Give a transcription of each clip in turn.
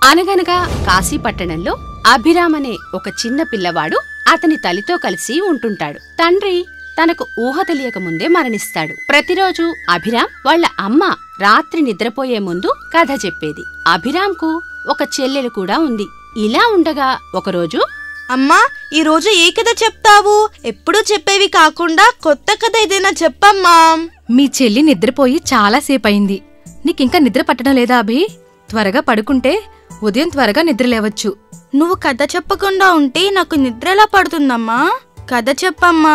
అనగనగా కాశీ పట్టణంలో అభిరామ్ అనే ఒక చిన్న పిల్లవాడు అతని తల్లితో కలిసి ఉంటుంటాడు తండ్రి తనకు ఊహ తెలియక ముందే మరణిస్తాడు ప్రతిరోజు అభిరామ్ వాళ్ళ అమ్మ రాత్రి నిద్రపోయే ముందు కథ చెప్పేది అభిరామ్కు ఒక చెల్లెలు కూడా ఉంది ఇలా ఉండగా ఒకరోజు అమ్మా ఈ రోజు ఏ కథ చెప్తావు ఎప్పుడు చెప్పేవి కాకుండా కొత్త కథ ఏదైనా చెప్పమ్మా మీ చెల్లి నిద్రపోయి చాలాసేపయింది నీకింకా నిద్ర పట్టడం లేదా అభి త్వరగా పడుకుంటే ఉదయం త్వరగా నిద్ర లేవచ్చు నువ్వు కథ చెప్పకుండా ఉంటే నాకు నిద్ర ఎలా పడుతుందమ్మా కథ చెప్పమ్మా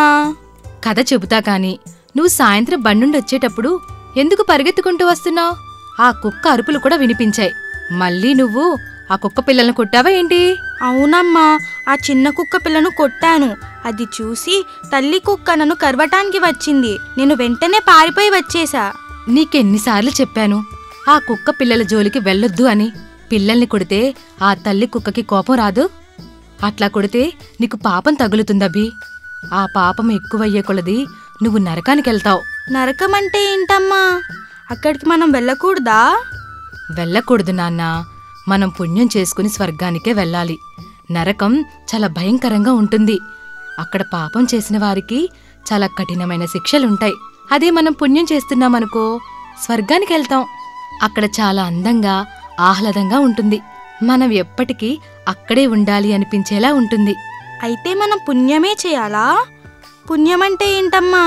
కథ చెబుతా కాని నువ్వు సాయంత్రం బండుండి వచ్చేటప్పుడు ఎందుకు పరిగెత్తుకుంటూ వస్తున్నావు ఆ కుక్క అరుపులు కూడా వినిపించాయి మళ్ళీ నువ్వు ఆ కుక్క పిల్లల్ని కొట్టావా ఏంటి అవునమ్మా ఆ చిన్న కుక్క పిల్లను కొట్టాను అది చూసి తల్లి కుక్క నన్ను కరవటానికి వచ్చింది నేను వెంటనే పారిపోయి వచ్చేసా నీకెన్నిసార్లు చెప్పాను ఆ కుక్క పిల్లల జోలికి వెళ్ళొద్దు అని పిల్లల్ని కొడితే ఆ తల్లి కుక్కకి కోపం రాదు అట్లా కొడితే నీకు పాపం తగులుతుందబ్బి ఆ పాపం ఎక్కువయ్యే కొలది నువ్వు నరకానికెళ్తావు నరకం అంటే ఏంటమ్మా అక్కడికి మనం వెళ్ళకూడదా వెళ్ళకూడదు నాన్న మనం పుణ్యం చేసుకుని స్వర్గానికే వెళ్ళాలి నరకం చాలా భయంకరంగా ఉంటుంది అక్కడ పాపం చేసిన వారికి చాలా కఠినమైన శిక్షలుంటాయి అదే మనం పుణ్యం చేస్తున్నామనుకో స్వర్గానికి వెళ్తాం అక్కడ చాలా అందంగా ఆహ్లాదంగా ఉంటుంది మనం ఎప్పటికీ అక్కడే ఉండాలి అనిపించేలా ఉంటుంది అయితే మనం పుణ్యమే చేయాలా పుణ్యం అంటే ఏంటమ్మా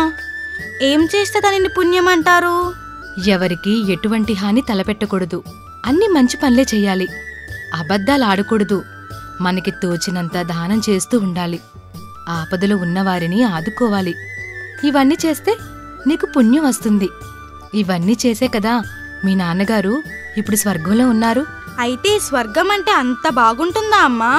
ఏం చేస్తే దానిని పుణ్యం అంటారు ఎవరికి ఎటువంటి హాని తలపెట్టకూడదు అన్ని మంచి పనులే చెయ్యాలి అబద్ధాలు ఆడకూడదు మనకి తోచినంత దానం చేస్తూ ఉండాలి ఆపదలో ఉన్నవారిని ఆదుకోవాలి ఇవన్నీ చేస్తే నీకు పుణ్యం వస్తుంది ఇవన్నీ చేసే కదా మీ నాన్నగారు ఇప్పుడు స్వర్గంలో ఉన్నారు అయితే స్వర్గం అంటే అంత బాగుంటుందా అమ్మా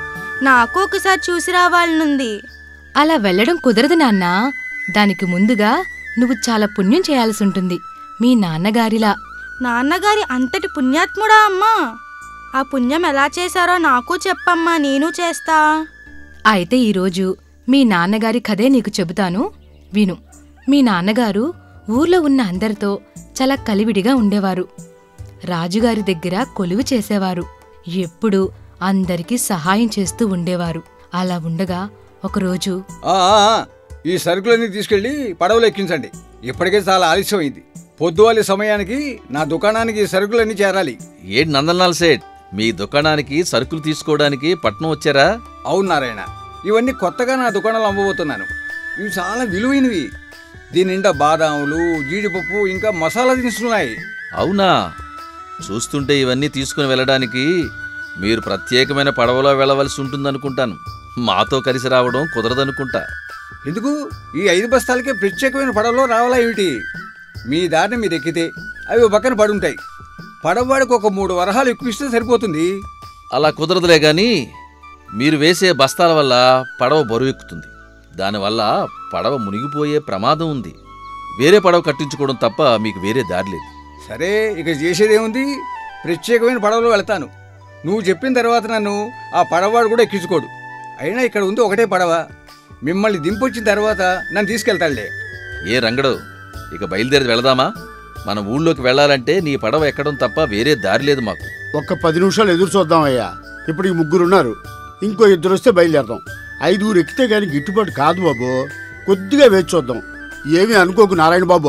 నాకు ఒకసారి చూసి రావాలనుంది అలా వెళ్ళడం కుదరదు నాన్నా దానికి ముందుగా నువ్వు చాలా పుణ్యం చేయాల్సి ఉంటుంది మీ నాన్నగారిలా నాన్నగారి అంతటి పుణ్యాత్ముడా అమ్మా ఆ పుణ్యం ఎలా చేశారో నాకు చెప్పమ్మా నేను చేస్తా అయితే ఈరోజు మీ నాన్నగారి కథే నీకు చెబుతాను విను మీ నాన్నగారు ఊర్లో ఉన్న అందరితో చాలా కలివిడిగా ఉండేవారు రాజుగారి దగ్గర కొలువు చేసేవారు ఎప్పుడూ అందరికీ సహాయం చేస్తూ ఉండేవారు అలా ఉండగా ఒకరోజు ఆ, ఆ, ఆ, ఈ సరుకులన్నీ తీసుకెళ్ళి పడవలో ఎక్కించండి ఇప్పటికే చాలా ఆలస్యమైంది పొద్దువాలి సమయానికి నా దుకాణానికి ఈ సరుకులన్నీ చేరాలి ఏంటి నందనాల్ సేట్ మీ దుకాణానికి సరుకులు తీసుకోవడానికి పట్నం వచ్చారా అవును నారాయణ ఇవన్నీ కొత్తగా నా దుకాణంలో అమ్మబోతున్నాను ఇవి చాలా విలువైనవి దీని నిండా బాదాములు జీడిపప్పు ఇంకా మసాలా దినుసులున్నాయి అవునా చూస్తుంటే ఇవన్నీ తీసుకుని వెళ్ళడానికి మీరు ప్రత్యేకమైన పడవలో వెళ్ళవలసి ఉంటుందనుకుంటాను మాతో కలిసి రావడం కుదరదనుకుంటా ఎందుకు ఈ ఐదు బస్తాలకే ప్రత్యేకమైన పడవలో రావాలా ఏమిటి మీ దారిని మీరు ఎక్కితే అవి ఓ పక్కన పడుంటాయి పడవవాడికి ఒక మూడు వరహాలు ఎక్కువిస్తే సరిపోతుంది అలా కుదరదులే గాని మీరు వేసే బస్తాల వల్ల పడవ బరువు ఎక్కుతుంది దానివల్ల పడవ మునిగిపోయే ప్రమాదం ఉంది వేరే పడవ కట్టించుకోవడం తప్ప మీకు వేరే దారి లేదు సరే ఇక చేసేదేముంది ప్రత్యేకమైన పడవలో వెళ్తాను నువ్వు చెప్పిన తర్వాత నన్ను ఆ పడవవాడు కూడా ఎక్కించుకోడు అయినా ఇక్కడ ఉంది ఒకటే పడవ మిమ్మల్ని దింపొచ్చిన తర్వాత నన్ను తీసుకెళ్తాడులే ఏ రంగడు ఇక బయలుదేరి వెళదామా మన ఊళ్ళోకి వెళ్ళాలంటే నీ పడవ ఎక్కడం తప్ప వేరే దారి లేదు మాకు ఒక్క పది నిమిషాలు ఎదురు చూద్దాం అయ్యా ఇప్పుడు ఈ ముగ్గురు ఉన్నారు ఇంకో ఇద్దరు వస్తే బయలుదేరదాం ఐదుగురు ఎక్కితే కానీ గిట్టుబాటు కాదు బాబు కొద్దిగా వేచి చూద్దాం ఏమీ అనుకోకు నారాయణ బాబు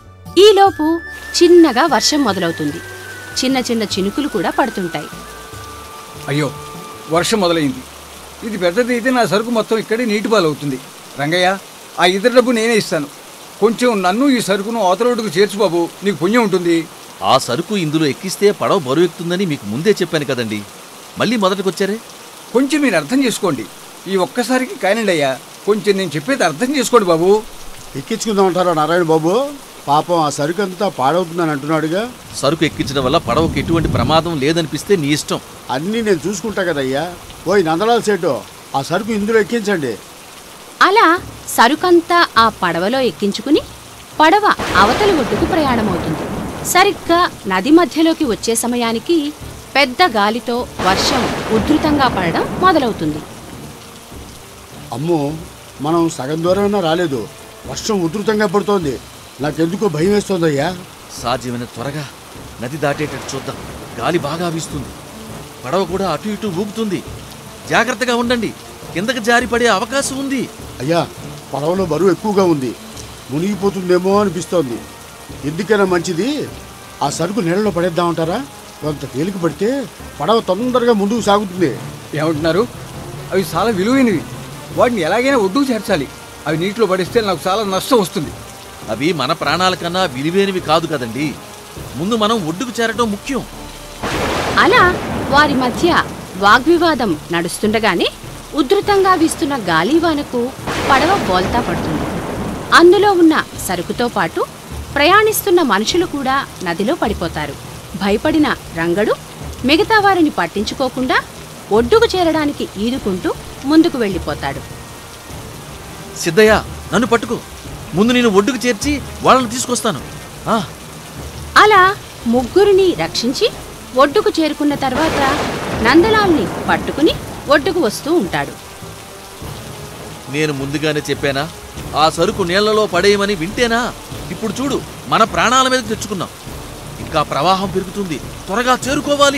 ఈలోపు చిన్నగా వర్షం మొదలవుతుంది చిన్న చిన్న చినుకులు కూడా పడుతుంటాయి అయ్యో వర్షం మొదలైంది ఇది పెద్దది అయితే నా సరుకు మొత్తం ఇక్కడే నీటి పాలవుతుంది రంగయ్య ఆ ఇద్దరు డబ్బు నేనే ఇస్తాను కొంచెం నన్ను ఈ సరుకును అవతలోటుకు చేర్చు బాబు నీకు పుణ్యం ఉంటుంది ఆ సరుకు ఇందులో ఎక్కిస్తే పడవ బరువు ఎక్కుతుందని మీకు ముందే చెప్పాను కదండి మళ్ళీ మొదటికొచ్చారే కొంచెం మీరు అర్థం చేసుకోండి ఈ ఒక్కసారికి కానివ్వండి అయ్యా కొంచెం నేను చెప్పేది అర్థం చేసుకోండి బాబు ఎక్కించుకుందాం అంటారా నారాయణ బాబు పాపం ఆ సరుకు అంతా పాడవుతుందని అంటున్నాడుగా సరుకు ఎక్కించడం వల్ల పడవకు ఎటువంటి ప్రమాదం లేదనిపిస్తే నీ ఇష్టం అన్నీ నేను చూసుకుంటా కదయ్యా పోయి నందలాల సేటు ఆ సరుకు ఇందులో ఎక్కించండి అలా సరుకంతా ఆ పడవలో ఎక్కించుకుని పడవ అవతలి ఒడ్డుకు ప్రయాణమవుతుంది సరిగ్గా నది మధ్యలోకి వచ్చే సమయానికి పెద్ద గాలితో వర్షం ఉధృతంగా పడడం మొదలవుతుంది అమ్మో మనం సగం దూరమైనా రాలేదు వర్షం ఉధృతంగా పడుతోంది నాకెందుకో భయం వేస్తోందయ్యా సాధ్యమైన త్వరగా నది దాటేటట్టు చూద్దాం గాలి బాగా వీస్తుంది పడవ కూడా అటు ఇటు ఊగుతుంది జాగ్రత్తగా ఉండండి కిందకి జారి పడే అవకాశం ఉంది అయ్యా పడవలో బరువు ఎక్కువగా ఉంది మునిగిపోతుందేమో అనిపిస్తోంది ఎందుకైనా మంచిది ఆ సరుకు నీళ్ళలో పడేద్దామంటారా కొంత తేలిక పడితే పడవ తొందరగా ముందుకు సాగుతుంది ఏమంటున్నారు అవి చాలా విలువైనవి వాటిని ఎలాగైనా ఒడ్డుకు చేర్చాలి అవి నీటిలో పడిస్తే నాకు చాలా నష్టం వస్తుంది అవి మన ప్రాణాల కన్నా విలువైనవి కాదు కదండి ముందు మనం ఒడ్డుకు చేరటం ముఖ్యం అలా వారి మధ్య వాగ్వివాదం నడుస్తుండగానే ఉధృతంగా వీస్తున్న గాలివానకు పడవ బోల్తా పడుతుంది అందులో ఉన్న సరుకుతో పాటు ప్రయాణిస్తున్న మనుషులు కూడా నదిలో పడిపోతారు భయపడిన రంగడు మిగతా వారిని పట్టించుకోకుండా ఒడ్డుకు చేరడానికి ఈదుకుంటూ ముందుకు వెళ్ళిపోతాడు సిద్ధయ్య నన్ను పట్టుకో ముందు నేను ఒడ్డుకు చేర్చి వాళ్ళని తీసుకొస్తాను ఆ అలా ముగ్గురిని రక్షించి ఒడ్డుకు చేరుకున్న తర్వాత నందలాల్ని పట్టుకుని ఒడ్డుకు వస్తూ ఉంటాడు నేను ముందుగానే చెప్పానా ఆ సరుకు నీళ్లలో పడేయమని వింటేనా ఇప్పుడు చూడు మన ప్రాణాల మీద తెచ్చుకున్నాం ఇంకా ప్రవాహం పెరుగుతుంది త్వరగా చేరుకోవాలి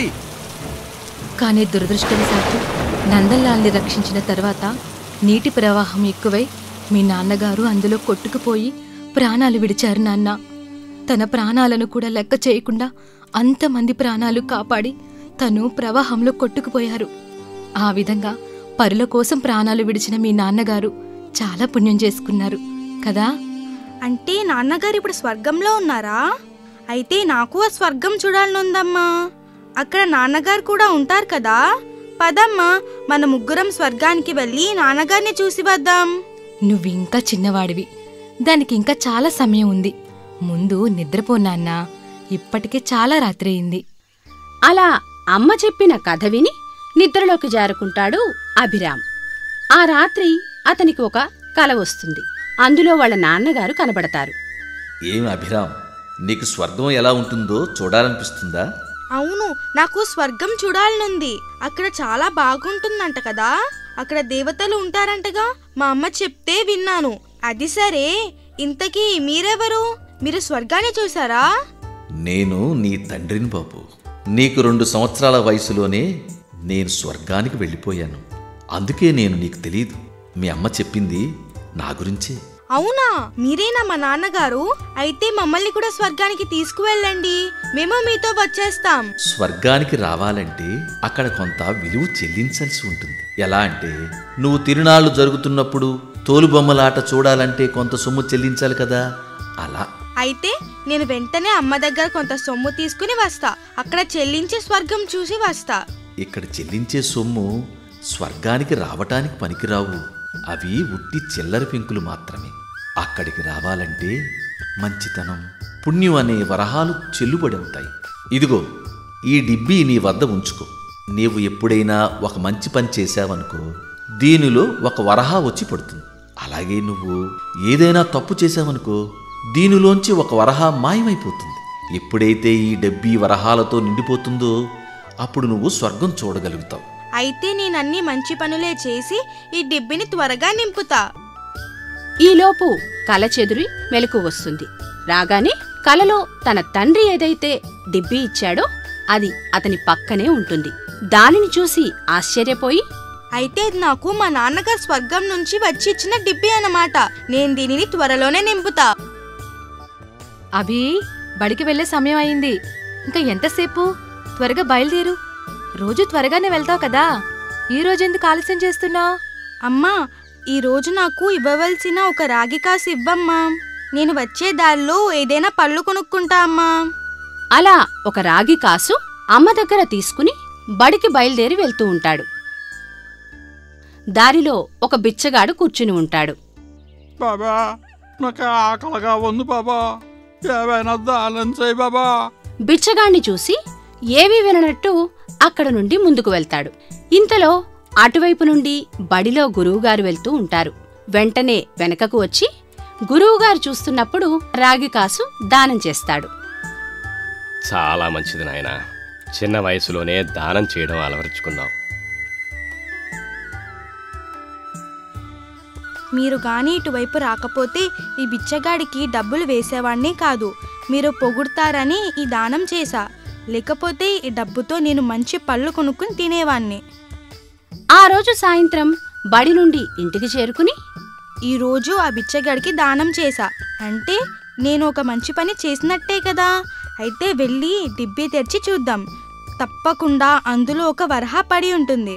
కానీ దురదృష్టవశాత్తు నందలాల్ని రక్షించిన తర్వాత నీటి ప్రవాహం ఎక్కువై మీ నాన్నగారు అందులో కొట్టుకుపోయి ప్రాణాలు విడిచారు నాన్న తన ప్రాణాలను కూడా లెక్క చేయకుండా అంతమంది ప్రాణాలు కాపాడి తను ప్రవాహంలో కొట్టుకుపోయారు ఆ విధంగా పరుల కోసం ప్రాణాలు విడిచిన మీ నాన్నగారు చాలా పుణ్యం చేసుకున్నారు కదా అంటే నాన్నగారు ఇప్పుడు స్వర్గంలో ఉన్నారా అయితే నాకు ఆ స్వర్గం చూడాలనుందమ్మా అక్కడ నాన్నగారు కూడా ఉంటారు కదా పదమ్మా మన ముగ్గురం స్వర్గానికి వెళ్ళి నాన్నగారిని చూసి వద్దాం నువ్వింకా చిన్నవాడివి దానికి ఇంకా చాలా సమయం ఉంది ముందు నిద్రపో నాన్నా ఇప్పటికే చాలా రాత్రి అయింది అలా అమ్మ చెప్పిన కథ విని నిద్రలోకి జారుకుంటాడు అభిరామ్ ఆ రాత్రి అతనికి ఒక కల వస్తుంది అందులో వాళ్ళ నాన్నగారు కనబడతారు ఏం అభిరామ్ నీకు స్వర్గం ఎలా ఉంటుందో చూడాలనిపిస్తుందా అవును నాకు స్వర్గం చూడాలనుంది అక్కడ చాలా బాగుంటుందంట కదా అక్కడ దేవతలు ఉంటారంటగా మా అమ్మ చెప్తే విన్నాను అది సరే ఇంతకీ మీరెవరు మీరు స్వర్గాన్ని చూసారా నేను నీ తండ్రిని బాబు నీకు రెండు సంవత్సరాల వయసులోనే నేను స్వర్గానికి వెళ్ళిపోయాను అందుకే నేను నీకు తెలియదు మీ అమ్మ చెప్పింది నా గురించే అవునా మీరేనా మా నాన్నగారు అయితే మమ్మల్ని కూడా స్వర్గానికి తీసుకువెళ్ళండి మేము మీతో వచ్చేస్తాం స్వర్గానికి రావాలంటే అక్కడ కొంత విలువ చెల్లించాల్సి ఉంటుంది ఎలా అంటే నువ్వు తిరునాళ్ళు జరుగుతున్నప్పుడు తోలుబొమ్మలాట చూడాలంటే కొంత సొమ్ము చెల్లించాలి కదా అలా అయితే నేను వెంటనే అమ్మ దగ్గర కొంత సొమ్ము తీసుకుని వస్తా అక్కడ చెల్లించి స్వర్గం చూసి వస్తా ఇక్కడ చెల్లించే సొమ్ము స్వర్గానికి రావటానికి పనికిరావు అవి ఉట్టి చిల్లర పెంకులు మాత్రమే అక్కడికి రావాలంటే మంచితనం పుణ్యం అనే వరహాలు చెల్లుబడి ఉంటాయి ఇదిగో ఈ డిబ్బీ నీ వద్ద ఉంచుకో నీవు ఎప్పుడైనా ఒక మంచి పని చేశావనుకో దీనిలో ఒక వరహా వచ్చి పడుతుంది అలాగే నువ్వు ఏదైనా తప్పు చేశావనుకో దీనిలోంచి ఒక వరహా మాయమైపోతుంది ఎప్పుడైతే ఈ డబ్బీ వరహాలతో నిండిపోతుందో అప్పుడు నువ్వు స్వర్గం చూడగలుగుతావు అయితే నేనన్ని మంచి పనులే చేసి ఈ డిబ్బిని త్వరగా నింపుతా ఈలోపు కల చెదురి మెలకు వస్తుంది రాగానే కలలో తన తండ్రి ఏదైతే డిబ్బి ఇచ్చాడో అది అతని పక్కనే ఉంటుంది దానిని చూసి ఆశ్చర్యపోయి అయితే ఇది నాకు మా నాన్నగారు స్వర్గం నుంచి వచ్చి ఇచ్చిన డిబ్బి అన్నమాట నేను దీనిని త్వరలోనే నింపుతా అభి బడికి వెళ్ళే సమయం అయింది ఇంకా ఎంతసేపు త్వరగా బయలుదేరు రోజు త్వరగానే వెళ్తావు కదా ఈ రోజు ఎందుకు ఆలస్యం చేస్తున్నావు అమ్మా ఈ రోజు నాకు ఇవ్వవలసిన ఒక రాగి కాసు ఇవ్వమ్మా నేను వచ్చే దారిలో ఏదైనా పళ్ళు కొనుక్కుంటా అమ్మా అలా ఒక రాగి కాసు అమ్మ దగ్గర తీసుకుని బడికి బయలుదేరి వెళ్తూ ఉంటాడు దారిలో ఒక బిచ్చగాడు కూర్చుని ఉంటాడు బాబా నాకు ఆకలిగా ఉంది బాబా ఏమైనా దానం చేయి బాబా బిచ్చగాణ్ణి చూసి ఏవీ విననట్టు అక్కడ నుండి ముందుకు వెళ్తాడు ఇంతలో అటువైపు నుండి బడిలో గురువుగారు వెళ్తూ ఉంటారు వెంటనే వెనకకు వచ్చి గురువుగారు చూస్తున్నప్పుడు రాగి కాసు దానం చేస్తాడు చాలా మంచిది నాయన చిన్న వయసులోనే దానం చేయడం అలవరుచుకున్నావు మీరు గాని ఇటువైపు రాకపోతే ఈ బిచ్చగాడికి డబ్బులు వేసేవాణ్ణే కాదు మీరు పొగుడతారని ఈ దానం చేశా లేకపోతే ఈ డబ్బుతో నేను మంచి పళ్ళు కొనుక్కుని తినేవాణ్ణి ఆ రోజు సాయంత్రం బడి నుండి ఇంటికి చేరుకుని ఈరోజు ఆ బిచ్చగాడికి దానం చేశా అంటే నేను ఒక మంచి పని చేసినట్టే కదా అయితే వెళ్ళి డిబ్బీ తెరిచి చూద్దాం తప్పకుండా అందులో ఒక వరహ పడి ఉంటుంది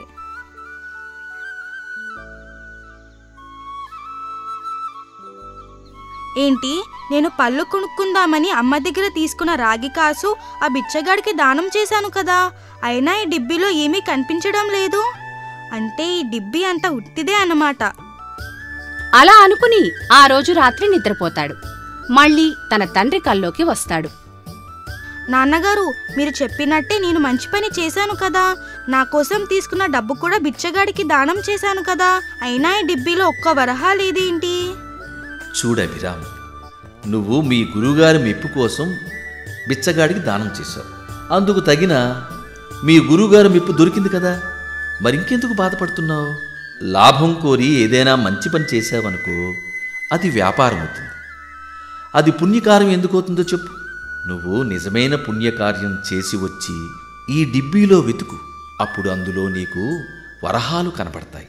ఏంటి నేను పళ్ళు కొనుక్కుందామని అమ్మ దగ్గర తీసుకున్న రాగి కాసు ఆ బిచ్చగాడికి దానం చేశాను కదా అయినా ఈ డిబ్బీలో ఏమీ కనిపించడం లేదు అంటే ఈ డిబ్బీ అంత ఉట్టిదే అన్నమాట అలా అనుకుని ఆ రోజు రాత్రి నిద్రపోతాడు మళ్ళీ తన తండ్రి కల్లోకి వస్తాడు నాన్నగారు మీరు చెప్పినట్టే నేను మంచి పని చేశాను కదా నా కోసం తీసుకున్న డబ్బు కూడా బిచ్చగాడికి దానం చేశాను కదా అయినా ఈ డిబ్బీలో ఒక్క వరహా లేదేంటి చూడు అభిరామ్ నువ్వు మీ గురువుగారి మెప్పు కోసం బిచ్చగాడికి దానం చేశావు అందుకు తగిన మీ గురువుగారి మెప్పు దొరికింది కదా మరింకెందుకు బాధపడుతున్నావు లాభం కోరి ఏదైనా మంచి పని చేశావనుకో అది వ్యాపారం అవుతుంది అది పుణ్యకార్యం ఎందుకు అవుతుందో చెప్పు నువ్వు నిజమైన పుణ్యకార్యం చేసి వచ్చి ఈ డిబ్బీలో వెతుకు అప్పుడు అందులో నీకు వరహాలు కనపడతాయి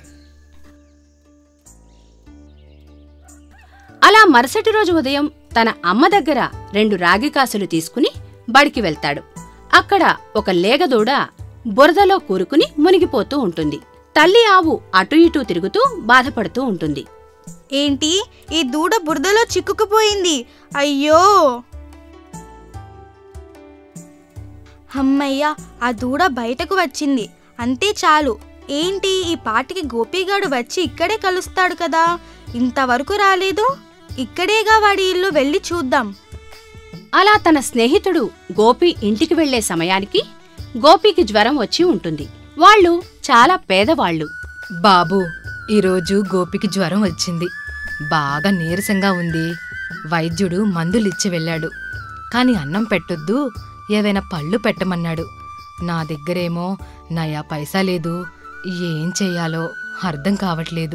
అలా మరుసటి రోజు ఉదయం తన అమ్మ దగ్గర రెండు రాగి కాసులు తీసుకుని బడికి వెళ్తాడు అక్కడ ఒక లేగదూడ బురదలో కూరుకుని మునిగిపోతూ ఉంటుంది తల్లి ఆవు అటు ఇటూ తిరుగుతూ బాధపడుతూ ఉంటుంది ఏంటి ఈ దూడ బురదలో చిక్కుకుపోయింది అయ్యో అమ్మయ్య ఆ దూడ బయటకు వచ్చింది అంతే చాలు ఏంటి ఈ పాటికి గోపిగాడు వచ్చి ఇక్కడే కలుస్తాడు కదా ఇంతవరకు రాలేదు ఇక్కడేగా వాడి ఇల్లు వెళ్ళి చూద్దాం అలా తన స్నేహితుడు గోపి ఇంటికి వెళ్లే సమయానికి గోపికి జ్వరం వచ్చి ఉంటుంది వాళ్ళు చాలా పేదవాళ్ళు బాబు ఈరోజు గోపికి జ్వరం వచ్చింది బాగా నీరసంగా ఉంది వైద్యుడు మందులిచ్చి వెళ్ళాడు కాని అన్నం పెట్టొద్దు ఏవైనా పళ్ళు పెట్టమన్నాడు నా దగ్గరేమో నయా పైసా లేదు ఏం చెయ్యాలో అర్థం కావట్లేదు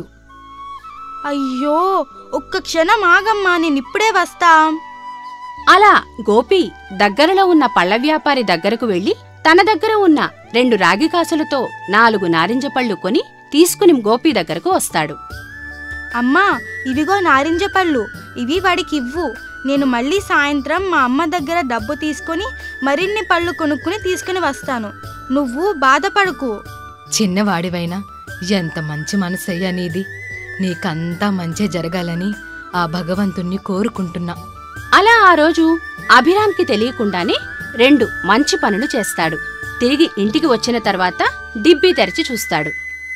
అయ్యో ఒక్క క్షణం ఆగమ్మా నేను ఇప్పుడే వస్తా అలా గోపి దగ్గరలో ఉన్న పళ్ళ వ్యాపారి దగ్గరకు వెళ్లి తన దగ్గర ఉన్న రెండు రాగి కాసులతో నాలుగు నారింజ పళ్ళు కొని తీసుకుని గోపి దగ్గరకు వస్తాడు అమ్మా ఇవిగో నారింజ పళ్ళు ఇవి వాడికి ఇవ్వు నేను మళ్ళీ సాయంత్రం మా అమ్మ దగ్గర డబ్బు తీసుకొని మరిన్ని పళ్ళు కొనుక్కుని తీసుకుని వస్తాను నువ్వు బాధపడకు చిన్నవాడివైనా ఎంత మంచి మనసయ్యా నీది నీకంతా మంచే జరగాలని ఆ భగవంతుణ్ణి కోరుకుంటున్నా అలా ఆ రోజు అభిరామ్కి తెలియకుండానే రెండు మంచి పనులు చేస్తాడు తిరిగి ఇంటికి వచ్చిన తర్వాత డిబ్బీ తెరిచి చూస్తాడు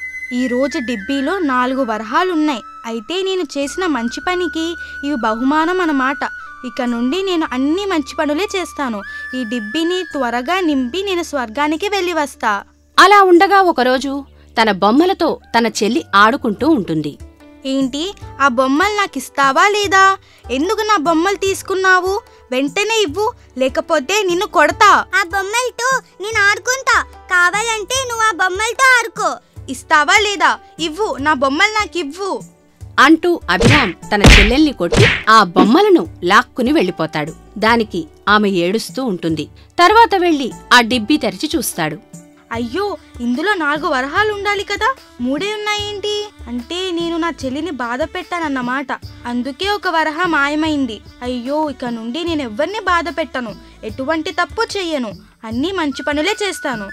ఈ రోజు డిబ్బీలో నాలుగు వరహాలున్నాయి అయితే నేను చేసిన మంచి పనికి ఇవి బహుమానం అన్నమాట ఇక నుండి నేను అన్ని మంచి పనులే చేస్తాను ఈ డిబ్బీని త్వరగా నింపి నేను స్వర్గానికి వెళ్ళి వస్తా అలా ఉండగా ఒకరోజు తన బొమ్మలతో తన చెల్లి ఆడుకుంటూ ఉంటుంది ఏంటి ఆ బొమ్మలు నాకు ఇస్తావా లేదా ఎందుకు నా బొమ్మలు తీసుకున్నావు వెంటనే ఇవ్వు లేకపోతే నిన్ను కొడతా ఆ బొమ్మలతో నేను ఆడుకుంటా కావాలంటే నువ్వు ఆ బొమ్మలతో ఆడుకో ఇస్తావా లేదా ఇవ్వు నా బొమ్మలు నాకు ఇవ్వు అంటూ అభిరామ్ తన చెల్లెల్ని కొట్టి ఆ బొమ్మలను లాక్కుని వెళ్ళిపోతాడు దానికి ఆమె ఏడుస్తూ ఉంటుంది తర్వాత వెళ్లి ఆ డిబ్బీ తెరిచి చూస్తాడు అయ్యో ఇందులో నాలుగు వరహాలు ఉండాలి కదా మూడే ఉన్నాయేంటి అంటే నేను నా చెల్లిని బాధ పెట్టానన్నమాట అందుకే ఒక వరహ మాయమైంది అయ్యో ఇక నుండి నేను ఎవ్వరిని బాధ పెట్టను ఎటువంటి తప్పు చెయ్యను అన్నీ మంచి పనులే చేస్తాను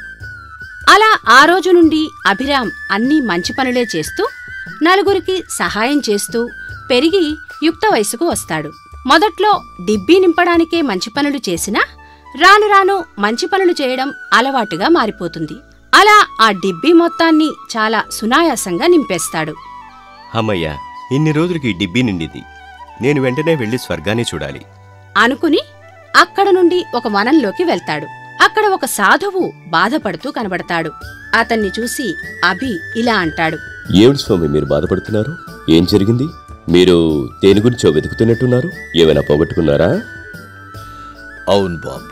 అలా ఆ రోజు నుండి అభిరామ్ అన్నీ మంచి పనులే చేస్తూ నలుగురికి సహాయం చేస్తూ పెరిగి యుక్త వయసుకు వస్తాడు మొదట్లో డిబ్బీ నింపడానికే మంచి పనులు చేసినా రాను రాను మంచి పనులు చేయడం అలవాటుగా మారిపోతుంది అలా ఆ డిబ్బీ మొత్తాన్ని చాలా సునాయాసంగా నింపేస్తాడు అమ్మయ్య ఇన్ని రోజులకి ఈ డిబ్బీ నిండింది నేను వెంటనే వెళ్ళి స్వర్గాన్ని చూడాలి అనుకుని అక్కడ నుండి ఒక వనంలోకి వెళ్తాడు అక్కడ ఒక సాధువు బాధపడుతూ కనబడతాడు అతన్ని చూసి అభి ఇలా అంటాడు ఏమిటి స్వామి మీరు బాధపడుతున్నారు ఏం జరిగింది మీరు దేని గురించో వెతుకుతున్నట్టున్నారు ఏమైనా పోగొట్టుకున్నారా అవును బాబు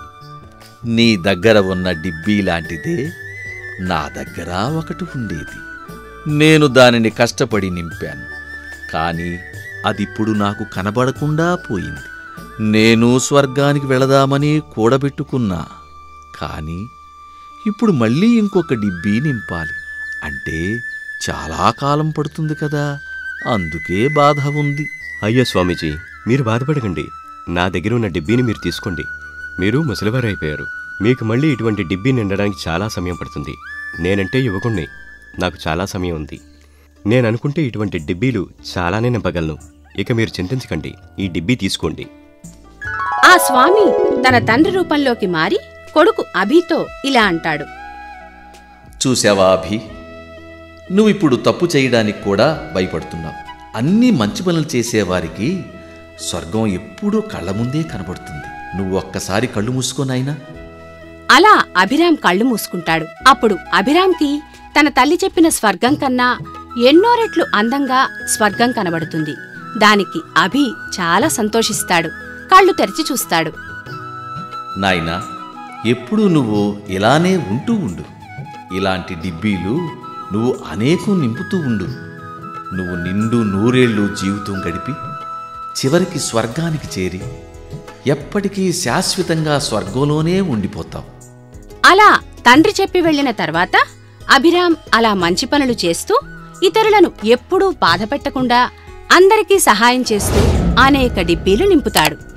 నీ దగ్గర ఉన్న డిబ్బీ లాంటిదే నా దగ్గర ఒకటి ఉండేది నేను దానిని కష్టపడి నింపాను కానీ అదిప్పుడు నాకు కనబడకుండా పోయింది నేను స్వర్గానికి వెళదామని కూడబెట్టుకున్నా కానీ ఇప్పుడు మళ్ళీ ఇంకొక డిబ్బీ నింపాలి అంటే చాలా కాలం పడుతుంది కదా అందుకే బాధ ఉంది అయ్యో స్వామీజీ మీరు బాధపడకండి నా దగ్గర ఉన్న డిబ్బీని మీరు తీసుకోండి మీరు ముసలివారు అయిపోయారు మీకు మళ్ళీ ఇటువంటి డిబ్బీ నిండడానికి చాలా సమయం పడుతుంది నేనంటే యువకుణ్ణి నాకు చాలా సమయం ఉంది నేను అనుకుంటే ఇటువంటి డిబ్బీలు చాలానే నింపగలను ఇక మీరు చింతించకండి ఈ డిబ్బీ తీసుకోండి ఆ స్వామి తన తండ్రి రూపంలోకి మారి కొడుకు అభితో ఇలా అంటాడు చూసావా అభి నువ్విప్పుడు తప్పు చేయడానికి కూడా భయపడుతున్నావు అన్ని మంచి పనులు చేసేవారికి స్వర్గం ఎప్పుడూ కళ్ళ ముందే కనబడుతుంది నువ్వు ఒక్కసారి కళ్ళు మూసుకోనాయినా అలా అభిరామ్ కళ్ళు మూసుకుంటాడు అప్పుడు అభిరామ్కి తన తల్లి చెప్పిన స్వర్గం కన్నా ఎన్నో రెట్లు అందంగా స్వర్గం కనబడుతుంది దానికి అభి చాలా సంతోషిస్తాడు కళ్ళు తెరిచి చూస్తాడు నాయనా ఎప్పుడూ నువ్వు ఇలానే ఉంటూ ఉండు ఇలాంటి డిబ్బీలు నువ్వు అనేకం నింపుతూ ఉండు నువ్వు నిండు నూరేళ్ళు జీవితం గడిపి చివరికి స్వర్గానికి చేరి ఎప్పటికీ శాశ్వతంగా స్వర్గంలోనే ఉండిపోతావు అలా తండ్రి చెప్పి వెళ్ళిన తర్వాత అభిరామ్ అలా మంచి పనులు చేస్తూ ఇతరులను ఎప్పుడూ బాధపెట్టకుండా అందరికీ సహాయం చేస్తూ అనేక డిబ్బీలు నింపుతాడు